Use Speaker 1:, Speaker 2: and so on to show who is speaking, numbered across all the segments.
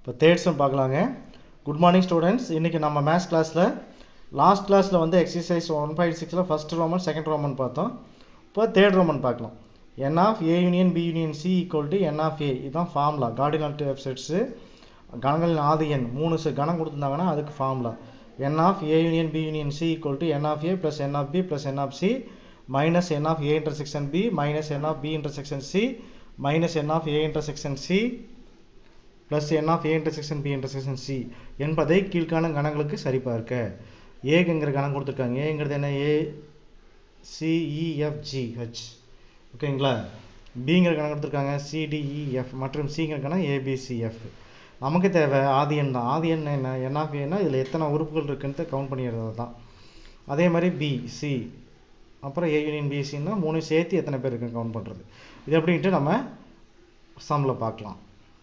Speaker 1: இப்போ third sum பார்க்கலாங்க good morning students இன்றைக்கி நம்ம மேத்ஸ் கிளாஸில் லாஸ்ட் கிளாஸில் வந்து எக்ஸசைஸ் ஒன் பாயிண்ட் சிக்ஸில் ஃபஸ்ட் ரோமன் செகண்ட் ரோமன் பார்த்தோம் இப்போ தேர்ட் ரோமன் பார்க்கலாம் N of A union B union C equal to N of A இதுதான் ஃபார்முலா கார்டினல் வெப்சைட்ஸு கணங்களின் ஆதி எண் மூணு செ- கணம் கொடுத்துருந்தாங்கன்னா அதுக்கு formula N of A union B union C equal to N of A plus N of B plus N of C minus N of A intersection B minus N of B intersection C minus N of A intersection C plus N of A intersection B intersection C என்பதை கீழ்காணும் கணங்களுக்கு சரிபார்க்க ஏங்கிற கணம் கொடுத்துருக்காங்க ஏங்கிறது என்ன ஏ சிஇஎஃப்ஜி H ஓகேங்களா பிங்கிற கணக்கு கொடுத்துருக்காங்க சிடிஇஎஃப் மற்றும் சிங்கிற கணக்கு ஏபிசிஎஃப் நமக்கு தேவை ஆதி எண் தான் ஆதி எண் என்ன என் ஆஃப் ஏன்னா இதில் எத்தனை உறுப்புகள் இருக்குன்ட்டு கவுண்ட் பண்ணிடுறது தான் அதே மாதிரி பி சி அப்புறம் ஏ யூனியன் பிசின்னா மூணு சேர்த்து எத்தனை பேர் இருக்குன்னு கவுண்ட் பண்ணுறது இது எப்படின்ட்டு நம்ம சம்மில் பார்க்கலாம்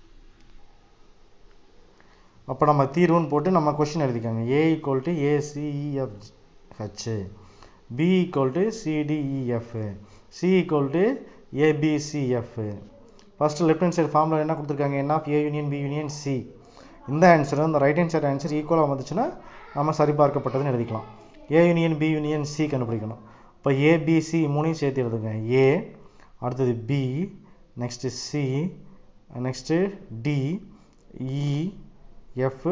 Speaker 1: அப்போ நம்ம தீர்வுன்னு போட்டு நம்ம கொஷின் எழுதிக்கோங்க A equal to ACEF H B equal to CDEF C equal to ABCF first left hand side formula என்ன கொடுத்துருக்காங்க N of A union B union C இந்த ஆன்சர் இந்த ரைட் ஹேண்ட் சைடு ஆன்சர் ஈக்குவலாக வந்துச்சுன்னா நம்ம சரிபார்க்கப்பட்டதுன்னு எழுதிக்கலாம் A union B union C கண்டுபிடிக்கணும் இப்போ ஏபிசி மூணையும் சேர்த்து எழுதுங்க ஏ அடுத்தது B next C next D E F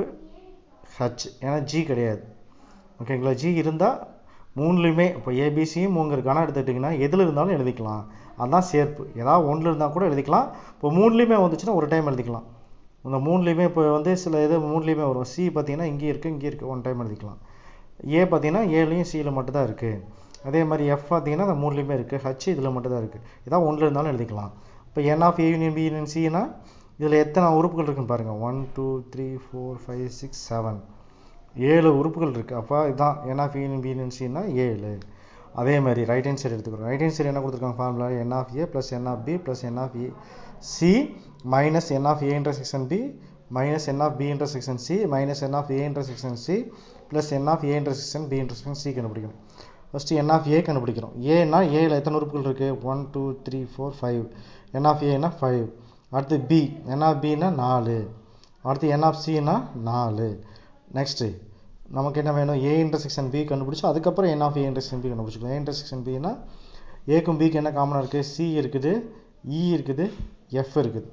Speaker 1: H ஏன்னா ஜி கிடையாது ஓகேங்களா ஜி இருந்தால் மூணுலையுமே இப்போ ஏபிசியும் மூங்கிற கணம் எடுத்துக்கிட்டிங்கன்னா எதில் இருந்தாலும் எழுதிக்கலாம் அதான் சேர்ப்பு ஏதாவது ஒன்றில் இருந்தால் கூட எழுதிக்கலாம் இப்போ மூணுலேயுமே வந்துச்சுன்னா ஒரு டைம் எழுதிக்கலாம் இந்த மூணுலேயுமே இப்போ வந்து சில இது மூணுலேயுமே வரும் சி பார்த்தீங்கன்னா இங்கே இருக்குது இங்கே இருக்குது ஒன் டைம் எழுதிக்கலாம் ஏ பார்த்தீங்கன்னா ஏலையும் சியில் மட்டும் தான் இருக்குது அதே மாதிரி எஃப் பார்த்தீங்கன்னா அந்த மூணுலேயுமே இருக்குது ஹச் இதில் மட்டும் தான் இருக்குது ஏதாவது ஒன்றில் இருந்தாலும் எழுதிக்கலாம் இப்போ N of A union B union சினா இதில் எத்தனை உறுப்புகள் இருக்குன்னு பாருங்கள் one two three four five six seven ஏழு உறுப்புகள் இருக்குது அப்போ இதுதான் N of union B union சினா ஏழு அதே மாதிரி ரைட் ஹேண்ட் சைடு எடுத்துக்கிறோம் ரைட் ஹேண்ட் சைடு என்ன கொடுத்துருக்காங்க formula N of A plus N of B plus N of A C minus N of A intersection B minus N of B intersection C minus N of A intersection C plus N of A intersection B intersection C கண்டுபிடிக்கணும் first N of A கண்டுபிடிக்கிறோம் ஏன்னா ஏல எத்தனை உறுப்புகள் இருக்குது one two three four five N of ஏனா five அடுத்து B N of பின்னா நாலு அடுத்து என் ஆஃப் சின்னா நாலு நெக்ஸ்ட்டு நமக்கு என்ன வேணும் ஏ இன்டர்செக்ஷன் பி கண்டுபிடிச்சோம் அதுக்கப்புறம் N of A intersection B கண்டுபிடிச்சிக்கலாம் ஏ இன்டர்செக்ஷன் பின்னா ஏக்கும் பிக்கு என்ன காமனாக இருக்குது சி இருக்குது இ இருக்குது எஃப் இருக்குது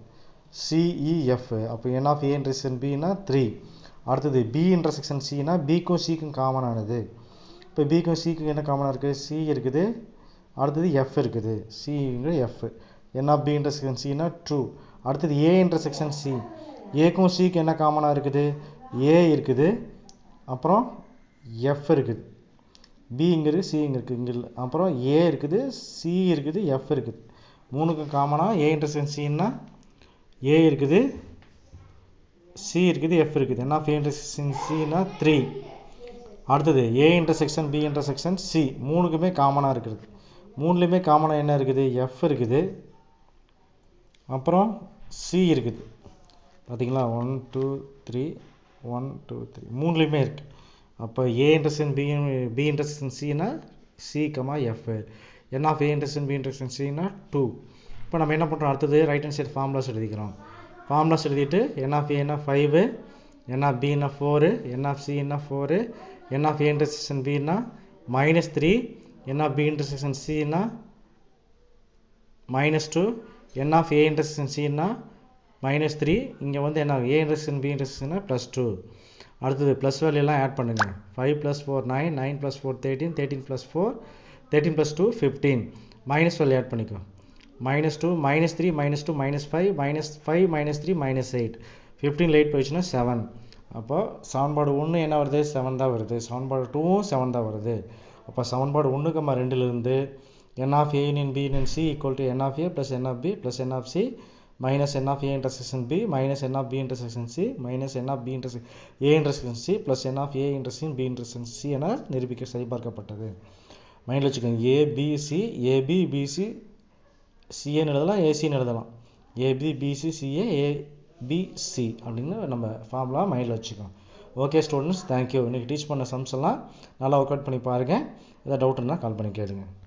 Speaker 1: சிஇஎஃப் அப்போ என் ஆஃப் ஏ இன்டர்செக்ஷன் பின்னா த்ரீ அடுத்தது பி இன்டர்செக்ஷன் சினா பிக்கும் சிக்கும் காமனானது இப்போ பிக்கும் சிக்கும் என்ன காமனாக இருக்குது சி இருக்குது அடுத்தது எஃப் இருக்குது சிங்கிற F N of B intersection சினா ட்ரூ அடுத்தது ஏ இன்டர்செக்ஷன் சி ஏக்கும் சிக்கு என்ன காமனாக இருக்குது ஏ இருக்குது அப்புறம் எஃப் இருக்குது பி இங்கே இருக்குது சி இங்கே இருக்குது இங்கே இல்லை அப்புறம் ஏ இருக்குது சி இருக்குது எஃப் இருக்குது மூணுக்கும் காமனாக ஏ இன்டர்செக்ஷன் சின்னா ஏ இருக்குது சி இருக்குது எஃப் இருக்குது என்ன ஆஃப் ஏ இன்டர்செக்ஷன் சினா த்ரீ அடுத்தது A intersection B intersection C மூணுக்குமே காமனாக இருக்குது மூணுலேயுமே காமனாக என்ன இருக்குது எஃப் இருக்குது அப்புறம் சி இருக்குது பார்த்தீங்களா one two three one two three மூணுலேயுமே இருக்குது அப்போ A intersection B B intersection சினா C comma F N of A intersection B intersection சினா டூ இப்போ நம்ம என்ன பண்ணுறோம் அடுத்தது ரைட் ஹேண்ட் சைடு ஃபார்முலாஸ் எழுதிக்கிறோம் ஃபார்முலாஸ் எழுதிட்டு என் ஆஃப் ஏனா ஃபைவு என் ஆஃப் பின்னா ஃபோரு என் ஆஃப் சின்னா four N of A intersection பின்னா minus three N of B intersection சின்னா minus two N of A intersection சின்னா மைனஸ் த்ரீ இங்கே வந்து என்ன ஏ இன்டர்செக்ஷன் பி இன்டர்செக்ஷன்னா ப்ளஸ் டூ அடுத்தது ப்ளஸ் வேல்யூலாம் ஆட் பண்ணுங்க five plus four nine nine plus four thirteen thirteen plus four thirteen plus two fifteen minus value add பண்ணிக்கோ minus two minus three minus two minus five minus five minus three minus eight fifteen eight போயிடுச்சுன்னா seven அப்போ சமன்பாடு ஒன்று என்ன வருது seven தான் வருது சமன்பாடு டூவும் செவன் தான் வருது அப்போ சமன்பாடு ஒன்று கம்மா ரெண்டுலேருந்து N of A union B union C equal to N of A plus N of B plus N of C minus N of A intersection B minus N of B intersection C minus N of B இன்டர்செக் A intersection C plus N of A intersection B intersection C என நிரூபிக்க சரிபார்க்கப்பட்டது மைண்டில் வச்சுக்கோங்க ABC AB PC சிஏன்னு எழுதலாம் ஏசின்னு எழுதலாம் AB PC CA ABC அப்படின்னு நம்ம formula மைண்டில் வச்சுக்கோம் ஓகே ஸ்டூடெண்ட்ஸ் தேங்க்யூ இன்றைக்கி டீச் பண்ண சம்ஸ் எல்லாம் நல்லா ஒர்க் அவுட் பண்ணி பாருங்கள் ஏதாவது டவுட் இருந்தால் கால் பண்ணி கேளுங்க